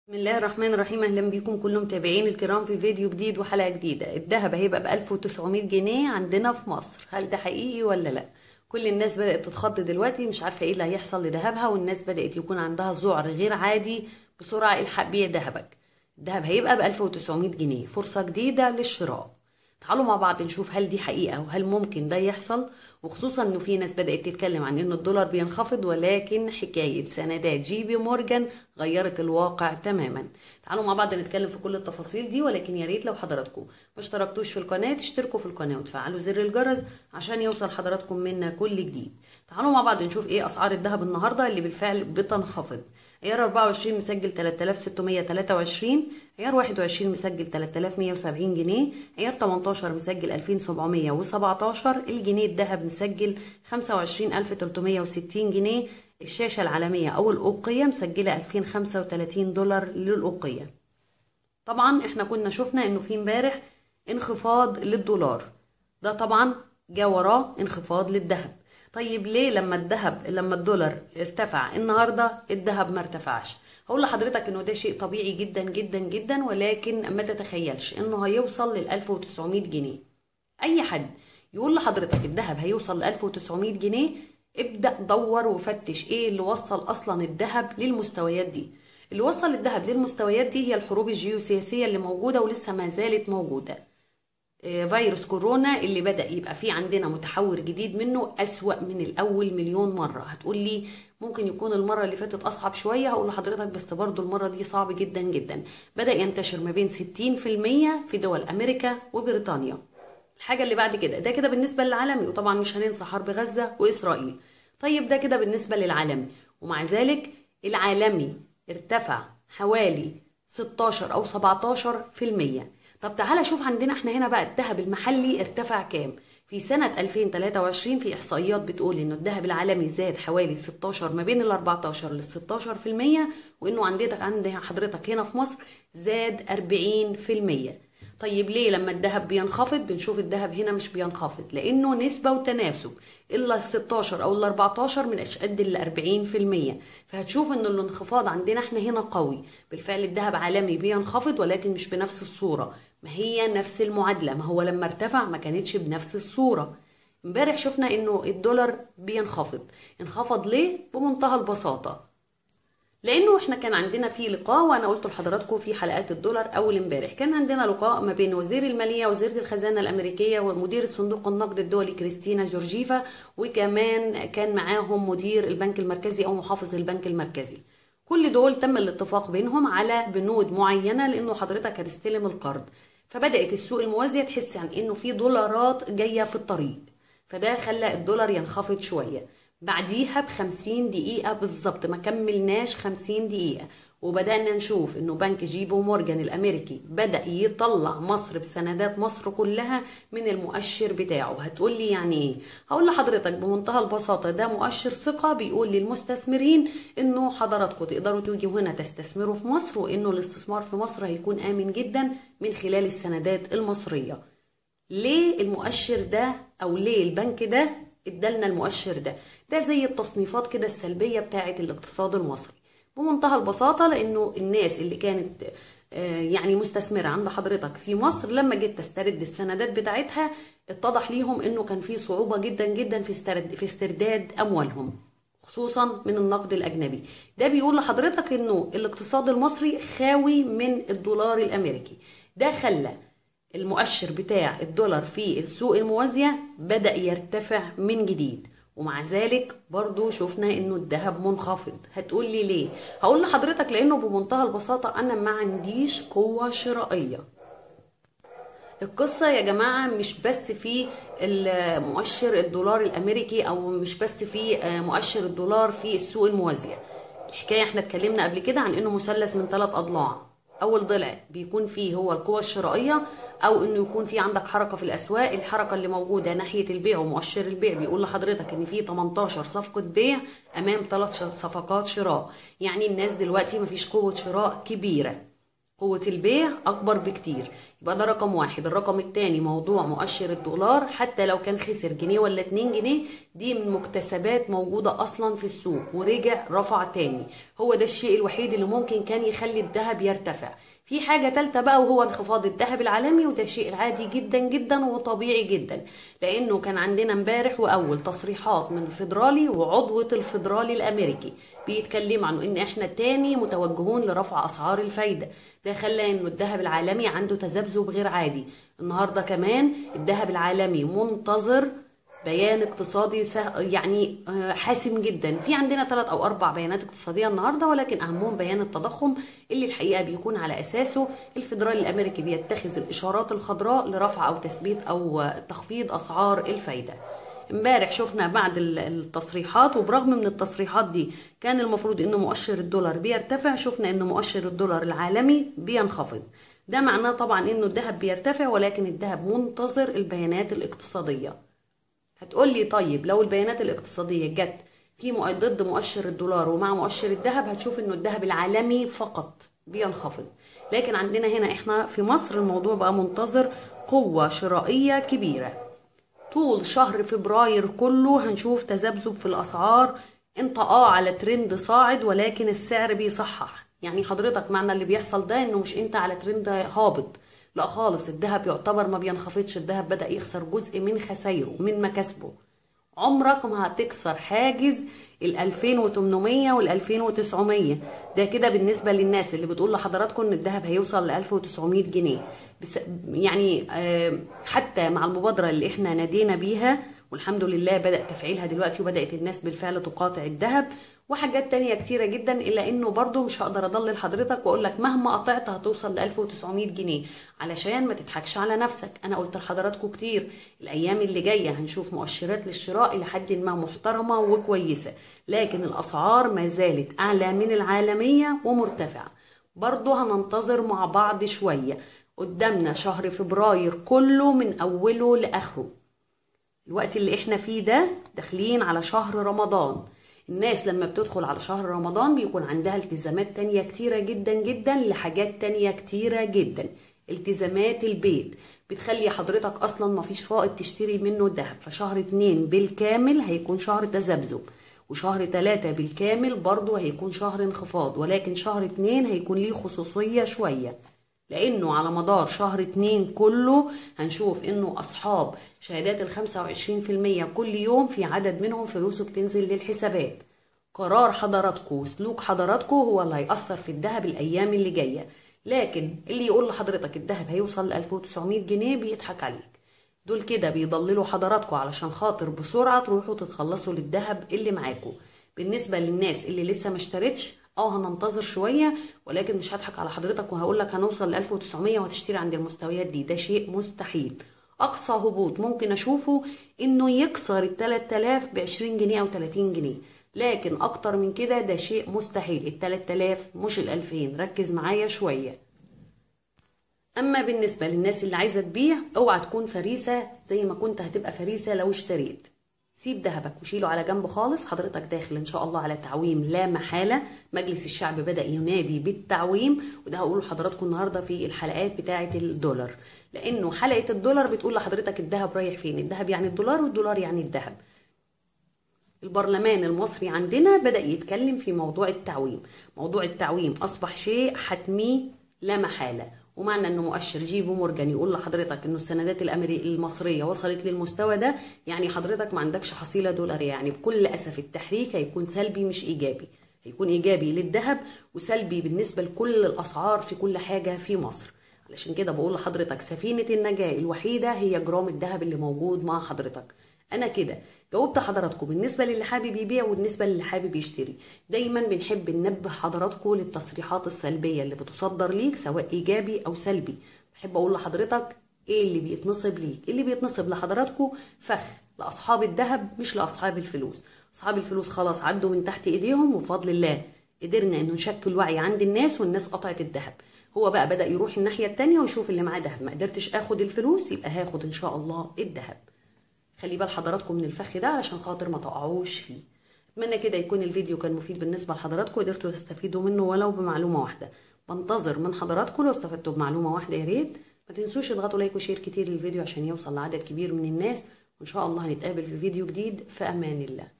بسم الله الرحمن الرحيم اهلا بيكم كل متابعين الكرام في فيديو جديد وحلقه جديده الذهب هيبقى ب 1900 جنيه عندنا في مصر هل ده حقيقي ولا لا كل الناس بدات تتخض دلوقتي مش عارفه ايه اللي هيحصل لذهبها والناس بدات يكون عندها ذعر غير عادي بسرعه الحق بيع ذهبك الذهب هيبقى ب 1900 جنيه فرصه جديده للشراء تعالوا مع بعض نشوف هل دي حقيقه وهل ممكن ده يحصل وخصوصا انه في ناس بدات تتكلم عن انه الدولار بينخفض ولكن حكايه سندات جي بي مورجان غيرت الواقع تماما تعالوا مع بعض نتكلم في كل التفاصيل دي ولكن يا ريت لو حضراتكم ما اشتركتوش في القناه تشتركوا في القناه وتفعلوا زر الجرس عشان يوصل حضراتكم منا كل جديد تعالوا مع بعض نشوف ايه اسعار الذهب النهارده اللي بالفعل بتنخفض عيار 24 مسجل 3623 عيار 21 مسجل 3170 جنيه عيار 18 مسجل 2717 الجنيه الذهب مسجل 25360 جنيه الشاشة العالمية أو الأوقية مسجلة 2035 دولار للأوقية طبعا احنا كنا شفنا انه في امبارح انخفاض للدولار ده طبعا جا وراه انخفاض للذهب طيب ليه لما الذهب لما الدولار ارتفع النهارده الذهب ما ارتفعش هقول لحضرتك انه ده شيء طبيعي جدا جدا جدا ولكن ما تتخيلش انه هيوصل لل 1900 جنيه اي حد يقول لحضرتك الذهب هيوصل ل 1900 جنيه ابدا دور وفتش ايه اللي وصل اصلا الذهب للمستويات دي اللي وصل الذهب للمستويات دي هي الحروب الجيوسياسيه اللي موجوده ولسه ما زالت موجوده فيروس كورونا اللي بدأ يبقى فيه عندنا متحور جديد منه أسوأ من الأول مليون مرة هتقول لي ممكن يكون المرة اللي فاتت أصعب شوية هقول لحضرتك بس برضو المرة دي صعب جدا جدا بدأ ينتشر ما بين 60% في دول أمريكا وبريطانيا الحاجة اللي بعد كده ده كده بالنسبة للعالمي وطبعا مش هننسى حرب غزة وإسرائيل طيب ده كده بالنسبة للعالمي ومع ذلك العالمي ارتفع حوالي 16 أو 17% طب تعالى شوف عندنا احنا هنا بقى الذهب المحلي ارتفع كام في سنة 2023 في إحصائيات بتقول إنه الذهب العالمي زاد حوالي 16 ما بين ال 14 لل 16% وإنه عندك عند حضرتك هنا في مصر زاد 40% طيب ليه لما الذهب بينخفض بنشوف الذهب هنا مش بينخفض لانه نسبه وتناسب الا ال 16 او ال 14 من قد ال 40% فهتشوف ان الانخفاض عندنا احنا هنا قوي بالفعل الذهب عالمي بينخفض ولكن مش بنفس الصوره ما هي نفس المعادله ما هو لما ارتفع ما كانتش بنفس الصوره امبارح شفنا انه الدولار بينخفض انخفض ليه بمنتهى البساطه لانه احنا كان عندنا في لقاء وانا قلت لحضراتكم في حلقات الدولار اول امبارح كان عندنا لقاء ما بين وزير الماليه وزيره الخزانه الامريكيه ومدير صندوق النقد الدولي كريستينا جورجيفا وكمان كان معاهم مدير البنك المركزي او محافظ البنك المركزي كل دول تم الاتفاق بينهم على بنود معينه لانه حضرتك هتستلم القرض فبدات السوق الموازيه تحس عن انه في دولارات جايه في الطريق فده خلى الدولار ينخفض شويه بعديها بخمسين دقيقة بالظبط ما كملناش خمسين دقيقة وبدأنا نشوف انه بنك جيبو مورجان الامريكي بدأ يطلع مصر بسندات مصر كلها من المؤشر بتاعه هتقول لي يعني ايه هقول لحضرتك بمنتهى البساطة ده مؤشر ثقة بيقول للمستثمرين انه حضراتكم تقدروا تيجوا هنا تستثمروا في مصر وانه الاستثمار في مصر هيكون امن جدا من خلال السندات المصرية ليه المؤشر ده او ليه البنك ده ادالنا المؤشر ده ده زي التصنيفات كده السلبية بتاعة الاقتصاد المصري بمنتهى البساطة لأنه الناس اللي كانت يعني مستثمرة عند حضرتك في مصر لما جيت تسترد السندات بتاعتها اتضح ليهم انه كان في صعوبة جدا جدا في استرد في استرداد أموالهم خصوصا من النقد الأجنبي ده بيقول لحضرتك انه الاقتصاد المصري خاوي من الدولار الأمريكي ده خلى المؤشر بتاع الدولار في السوق الموازية بدأ يرتفع من جديد ومع ذلك برضو شفنا انه الذهب منخفض هتقول لي ليه هقول لحضرتك لانه بمنتهى البساطة انا ما عنديش قوة شرائية القصة يا جماعة مش بس في مؤشر الدولار الامريكي او مش بس في مؤشر الدولار في السوق الموازية الحكاية احنا اتكلمنا قبل كده عن انه مثلث من ثلاث اضلاع اول ضلع بيكون فيه هو القوة الشرائية او انه يكون في عندك حركة في الاسواق الحركة اللي موجودة ناحية البيع ومؤشر البيع بيقول لحضرتك ان في 18 صفقة بيع امام ثلاث صفقات شراء يعني الناس دلوقتي مفيش قوة شراء كبيرة قوة البيع أكبر بكتير يبقى ده رقم واحد الرقم التاني موضوع مؤشر الدولار حتى لو كان خسر جنيه ولا اتنين جنيه دي من مكتسبات موجودة أصلا في السوق ورجع رفع تاني هو ده الشيء الوحيد اللي ممكن كان يخلي الذهب يرتفع في حاجة تالتة بقى وهو انخفاض الذهب العالمي وده شيء عادي جدا جدا وطبيعي جدا لأنه كان عندنا امبارح وأول تصريحات من الفيدرالي وعضوة الفيدرالي الأمريكي بيتكلموا عنه إن إحنا تاني متوجهون لرفع أسعار الفايدة ده خلى إنه الذهب العالمي عنده تذبذب غير عادي النهاردة كمان الذهب العالمي منتظر بيان اقتصادي سه... يعني حاسم جدا في عندنا ثلاث او اربع بيانات اقتصاديه النهارده ولكن اهمهم بيان التضخم اللي الحقيقه بيكون على اساسه الفدرالي الامريكي بيتخذ الاشارات الخضراء لرفع او تثبيت او تخفيض اسعار الفايده امبارح شفنا بعد التصريحات وبرغم من التصريحات دي كان المفروض ان مؤشر الدولار بيرتفع شفنا ان مؤشر الدولار العالمي بينخفض ده معناه طبعا انه الذهب بيرتفع ولكن الذهب منتظر البيانات الاقتصاديه هتقول لي طيب لو البيانات الاقتصادية جت في ضد مؤشر الدولار ومع مؤشر الذهب هتشوف انه الذهب العالمي فقط بينخفض لكن عندنا هنا احنا في مصر الموضوع بقى منتظر قوة شرائية كبيرة طول شهر فبراير كله هنشوف تذبذب في الاسعار انت اه على ترند صاعد ولكن السعر بيصحح يعني حضرتك معنى اللي بيحصل ده انه مش انت على ترند هابط لا خالص الذهب يعتبر ما بينخفضش الذهب بدأ يخسر جزء من خسايره من مكاسبه عمرك ما هتكسر حاجز ال 2800 وال 2900 ده كده بالنسبه للناس اللي بتقول لحضراتكم ان الذهب هيوصل ل 1900 جنيه بس يعني حتى مع المبادره اللي احنا نادينا بيها والحمد لله بدأ تفعيلها دلوقتي وبدأت الناس بالفعل تقاطع الذهب وحاجات تانية كتيرة جدا إلا إنه برضو مش هقدر أضلل حضرتك وأقول لك مهما قطعت هتوصل ل 1900 جنيه علشان ما تضحكش على نفسك أنا قلت لحضراتكم كتير الأيام اللي جاية هنشوف مؤشرات للشراء لحد ما محترمة وكويسة لكن الأسعار ما زالت أعلى من العالمية ومرتفعة برضو هننتظر مع بعض شوية قدامنا شهر فبراير كله من أوله لآخره الوقت اللي احنا فيه ده داخلين على شهر رمضان الناس لما بتدخل على شهر رمضان بيكون عندها التزامات تانية كتيرة جدا جدا لحاجات تانية كتيرة جدا التزامات البيت بتخلي حضرتك اصلا مفيش فائض تشتري منه دهب فشهر اتنين بالكامل هيكون شهر تذبذب وشهر تلاتة بالكامل برضه هيكون شهر انخفاض ولكن شهر اتنين هيكون ليه خصوصية شوية لانه على مدار شهر اتنين كله هنشوف انه اصحاب شهادات الخمسة وعشرين في المية كل يوم في عدد منهم فلوسه بتنزل للحسابات قرار حضراتكم وسلوك حضراتكم هو اللي هيأثر في الذهب الايام اللي جاية لكن اللي يقول لحضرتك الذهب هيوصل ل 1900 جنيه بيضحك عليك دول كده بيضللوا حضراتكم علشان خاطر بسرعة تروحوا تتخلصوا للذهب اللي معاكم بالنسبة للناس اللي لسه ما اشترتش اه هننتظر شويه ولكن مش هضحك على حضرتك وهقول لك هنوصل ل 1900 وهتشتري عند المستويات دي ده شيء مستحيل اقصى هبوط ممكن اشوفه انه يكسر ال 3000 ب 20 جنيه او 30 جنيه لكن اكتر من كده ده شيء مستحيل ال 3000 مش ال 2000 ركز معايا شويه اما بالنسبه للناس اللي عايزه تبيع اوعى تكون فريسه زي ما كنت هتبقى فريسه لو اشتريت سيب ذهبك وشيله على جنب خالص حضرتك داخل ان شاء الله على تعويم لا محاله مجلس الشعب بدا ينادي بالتعويم وده هقوله لحضراتكم النهارده في الحلقات بتاعه الدولار لانه حلقه الدولار بتقول لحضرتك الذهب رايح فين الذهب يعني الدولار والدولار يعني الذهب البرلمان المصري عندنا بدا يتكلم في موضوع التعويم موضوع التعويم اصبح شيء حتمي لا محاله ومعنى انه مؤشر جيبو مورجان يقول لحضرتك انه السندات الامريكيه المصريه وصلت للمستوى ده يعني حضرتك ما عندكش حصيله دولاريه يعني بكل اسف التحريك هيكون سلبي مش ايجابي هيكون ايجابي للذهب وسلبي بالنسبه لكل الاسعار في كل حاجه في مصر علشان كده بقول لحضرتك سفينه النجاه الوحيده هي جرام الذهب اللي موجود مع حضرتك انا كده جاوبت حضراتكم بالنسبه للي حابب يبيع وبالنسبه للي حابب يشتري دايما بنحب ننبه حضراتكم للتصريحات السلبيه اللي بتصدر ليك سواء ايجابي او سلبي بحب اقول لحضرتك ايه اللي بيتنصب ليك اللي بيتنصب لحضراتكم فخ لاصحاب الذهب مش لاصحاب الفلوس اصحاب الفلوس خلاص عدوا من تحت ايديهم وبفضل الله قدرنا انه نشكل وعي عند الناس والناس قطعت الذهب هو بقى بدا يروح الناحيه التانية ويشوف اللي معاه ذهب ما قدرتش اخد الفلوس يبقى هاخد ان شاء الله الذهب خلي بال حضراتكم من الفخ ده علشان خاطر ما تقعوش فيه اتمنى كده يكون الفيديو كان مفيد بالنسبه لحضراتكم قدرتوا تستفيدوا منه ولو بمعلومه واحده بنتظر من حضراتكم لو استفدتوا بمعلومة واحدة يا ريت ما تنسوش تضغطوا لايك وشير كتير للفيديو عشان يوصل لعدد كبير من الناس وإن شاء الله هنتقابل في فيديو جديد في أمان الله